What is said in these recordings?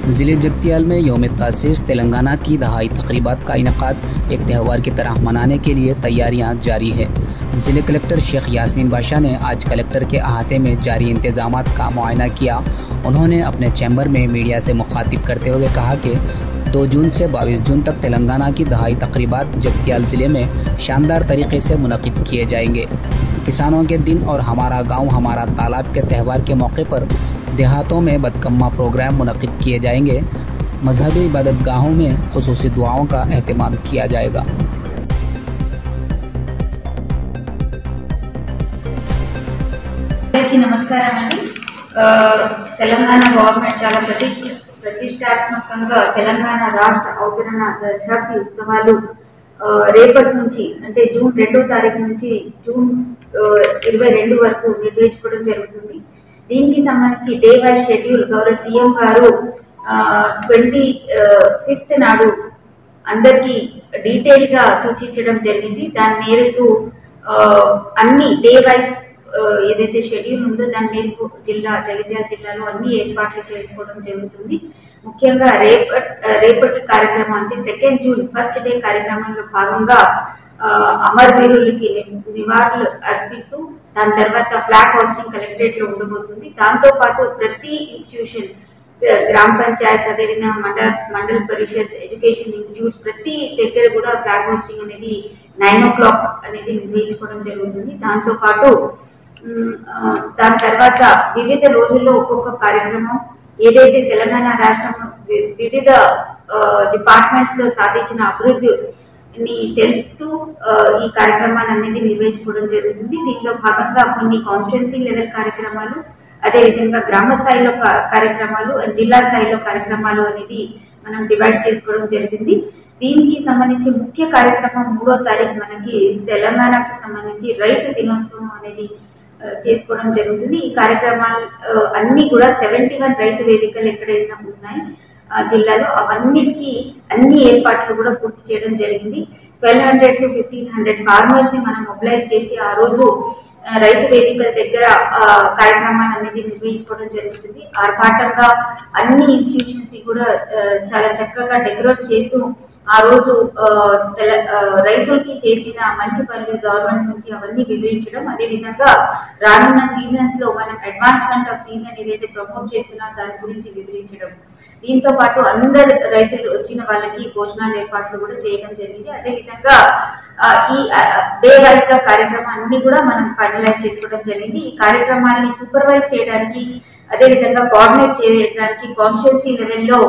ज़िले जगतियाल में योम तसीस तेलंगाना की दहाई तकरीबात का इनका एक त्यौहार की तरह मनाने के लिए तैयारियां जारी है ज़िले कलेक्टर शेख यासमीन बादशाह ने आज कलेक्टर के अहाते में जारी इंतजाम का मुआयना किया उन्होंने अपने चैम्बर में मीडिया से मुखातिब करते हुए कहा कि दो जून से बाईस जून तक तेलंगाना की दहाई तकरीबात जगतियाल ज़िले में शानदार तरीके से मुनद किए जाएंगे किसानों के दिन और हमारा गांव हमारा तालाब के त्यौहार के मौके पर देहातों में बदकम्मा प्रोग्राम मुनद किए जाएंगे मजहबी इबादत गाहों में खसूस दुआओं का अहतमाम किया जाएगा అందరికీ నమస్కారం అండి ఆ, తెలంగాణ గవర్నమెంట్ చాలా ప్రతిష్ఠ ప్రతిష్టాత్మకంగా తెలంగాణ రాష్ట్ర అవతరణ దశాబ్ది ఉత్సవాలు ఆ, రేపటి నుంచి అంటే జూన్ రెండో తారీఖు నుంచి జూన్ ఆ, ఇరవై రెండు వరకు నిర్వహించుకోవడం జరుగుతుంది దీనికి సంబంధించి డే వైజ్ షెడ్యూల్ గౌరవ సీఎం గారు ట్వంటీ ఫిఫ్త్ నాడు అందరికీ డీటెయిల్ గా సూచించడం జరిగింది దాని మేరకు ఆ, అన్ని డే వైజ్ ఆ, ఏదైతే షెడ్యూల్ ఉందో దాని మేరకు జిల్లా జగిత్యాల జిల్లాలో అన్ని ఏర్పాట్లు చేసుకోవడం జరుగుతుంది ముఖ్యంగా రేపటి రేపటి కార్యక్రమం అంటే సెకండ్ జూన్ ఫస్ట్ డే కార్యక్రమంలో భాగంగా ఆ, అమరవీరులకి ని- నివాళులు అర్పిస్తూ దాని తర్వాత ఫ్లాగ్ హోస్టింగ్ కలెక్టరేట్ లో ఉండబోతుంది దాంతో పాటు ప్రతి ఇన్స్టిట్యూషన్ గ్రామ పంచాయత్ అదేవిధంగా మండల మండల పరిషత్ ఎడ్యుకేషన్ ఇన్స్టిట్యూట్స్ ప్రతి దగ్గర కూడా ఫ్లాగ్ హోస్టింగ్ అనేది నైన్ ఓ క్లాక్ అనేది నిర్వహించుకోవడం జరుగుతుంది దాంతో పాటు ఉమ్, ఆ, దాని తర్వాత వివిధ రోజుల్లో ఒక్కొక్క కార్యక్రమం ఏదైతే తెలంగాణ రాష్ట్రం వి- వివిధ డిపార్ట్మెంట్స్ లో సాధించిన అభివృద్ధి ని తెలుపుతూ ఆ, ఈ కార్యక్రమాలు అనేది నిర్వహించుకోవడం జరుగుతుంది దీనిలో భాగంగా కొన్ని కాన్స్టిట్యున్సీ లెవెల్ కార్యక్రమాలు అదేవిధంగా గ్రామ స్థాయిలో కా- కార్యక్రమాలు జిల్లా స్థాయిలో కార్యక్రమాలు అనేది మనం డివైడ్ చేసుకోవడం జరిగింది దీనికి సంబంధించి ముఖ్య కార్యక్రమం మూడో తారీఖు మనకి తెలంగాణకి సంబంధించి రైతు దినోత్సవం అనేది ఆ, చేసుకోవడం జరుగుతుంది ఈ కార్యక్రమాలు ఆ, అన్ని కూడా సెవెంటీ వన్ రైతు వేదికలు ఎక్కడైనా ఉన్నాయి ఆ జిల్లాలో అవన్నిటికీ అన్ని ఏర్పాట్లు కూడా పూర్తి చేయడం జరిగింది twelve hundred to fifteen hundred farmers ని మనం మొబిలైజ్ చేసి ఆ రోజు ఆ, రైతు వేదికల దగ్గర ఆ, కార్యక్రమాలు అనేది నిర్వహించుకోవడం జరుగుతుంది ఆర్భాటంగా అన్ని ఇన్స్టిట్యూషన్స్ కూడా ఆ, చాలా చక్కగా డెకరేట్ చేస్తూ ఆ రోజు ఆ, తెల ఆ, రైతులకి చేసిన మంచి పనులు గవర్నమెంట్ నుంచి అవన్నీ వివరించడం అదే విధంగా రానున్న సీజన్స్ లో మనం అడ్వాన్స్మెంట్ ఆఫ్ సీజన్ ఏదైతే ప్రమోట్ చేస్తున్నారో దాని గురించి వివరించడం దీంతో పాటు అందరు రైతులు వచ్చిన వాళ్ళకి భోజనాల ఏర్పాట్లు కూడా చేయడం జరిగింది అదే విధంగా ఆ, ఈ డే వైజ్ గా కార్యక్రమం అన్ని కూడా మనం ఫైనలైజ్ చేసుకోవడం జరిగింది ఈ కార్యక్రమాన్ని సూపర్వైజ్ చేయడానికి అదే విధంగా కోఆర్డినేట్ చేయడానికి కాన్స్టిట్యున్సీ లెవెల్లో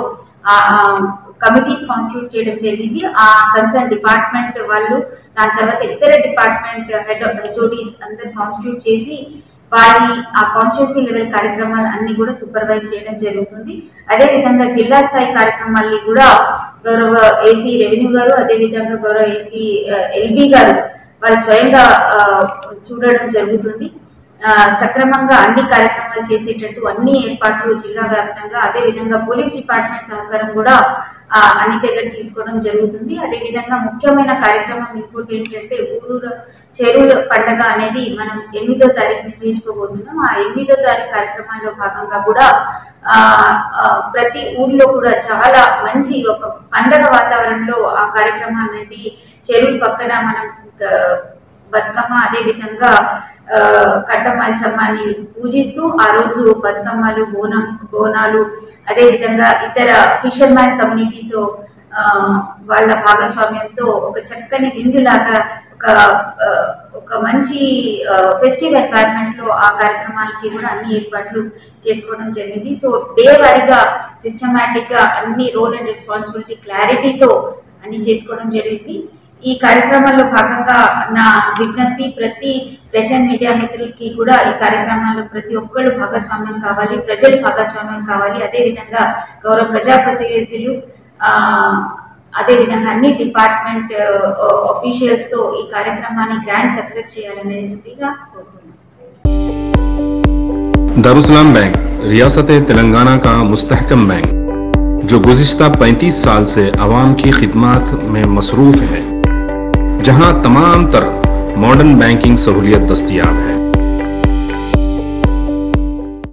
కమిటీస్ కాన్స్టిట్యూట్ చేయడం జరిగింది ఆ కన్సర్న్ డిపార్ట్మెంట్ వాళ్ళు దాని తర్వాత ఇతర డిపార్ట్మెంట్ హెడ్ హెచ్ఓడీస్ అందరు కాన్స్టిట్యూట్ చేసి వారి ఆ కాన్స్టిట్యున్సీ లెవెల్ కార్యక్రమాలు అన్ని కూడా సూపర్వైజ్ చేయడం జరుగుతుంది అదే విధంగా జిల్లా స్థాయి కార్యక్రమాల్ని కూడా గౌరవ ఏసీ రెవెన్యూ గారు అదే విధంగా గౌరవ ఏసీ ఎల్బి గారు వాళ్ళు స్వయంగా ఆ, చూడడం జరుగుతుంది ఆ, సక్రమంగా అన్ని కార్యక్రమాలు చేసేటట్టు అన్ని ఏర్పాట్లు జిల్లా వ్యాప్తంగా అదే విధంగా పోలీస్ డిపార్ట్మెంట్ సహకారం కూడా ఆ, అన్ని దగ్గర తీసుకోవడం జరుగుతుంది అదే విధంగా ముఖ్యమైన కార్యక్రమం ఇంకోటి ఏంటంటే ఊరూరు చెరువుల పండగ అనేది మనం ఎనిమిదో తారీఖు నిర్వహించుకోబోతున్నాం ఆ ఎనిమిదో తారీఖు కార్యక్రమాల్లో భాగంగా కూడా ఆ, ఆ, ప్రతి ఊర్లో కూడా చాలా మంచి ఒక పండగ వాతావరణంలో ఆ కార్యక్రమం అనేది చెరువు పక్కన మనం ఆ, బతుకమ్మ అదే విధంగా ఆ, కట్ట మైసమ్మని పూజిస్తూ ఆ రోజు బతుకమ్మలు బోనం బోనాలు అదే విధంగా ఇతర ఫిషర్ మ్యాన్ కమ్యూనిటీతో ఆ, వాళ్ళ భాగస్వామ్యంతో ఒక చక్కని విందులాగా ఒక ఆ, ఒక మంచి ఫెస్టివ్ ఎన్వైరన్మెంట్ లో ఆ కార్యక్రమాలకి కూడా అన్ని ఏర్పాట్లు చేసుకోవడం జరిగింది సో డే వారీగా సిస్టమేటిక్ గా అన్ని రోల్ అండ్ రెస్పాన్సిబిలిటీ క్లారిటీతో అన్ని చేసుకోవడం జరిగింది ఈ కార్యక్రమాల్లో భాగంగా నా విజ్ఞప్తి ప్రతి ప్రెసెంట్ మీడియా మిత్రులకి కూడా ఈ కార్యక్రమాల్లో ప్రతి ఒక్కళ్ళు భాగస్వామ్యం కావాలి ప్రజలు భాగస్వామ్యం కావాలి అదేవిధంగా గౌరవ ప్రజాప్రతినిధులు ఆ, అదేవిధంగా అన్ని డిపార్ట్మెంట్ ఆఫీషియల్స్ తో ఈ కార్యక్రమాన్ని గ్రాండ్ సక్సెస్ చేయాలనేదిగా కోరుతున్నాను दारुसलाम बैंक रियासत तेलंगाना का मुस्तहकम बैंक जो गुज्तर 35 साल से आवाम की खिदमत में मसरूफ़ है जहां तमाम तर मॉडर्न बैंकिंग सहूलियत दस्तियाब है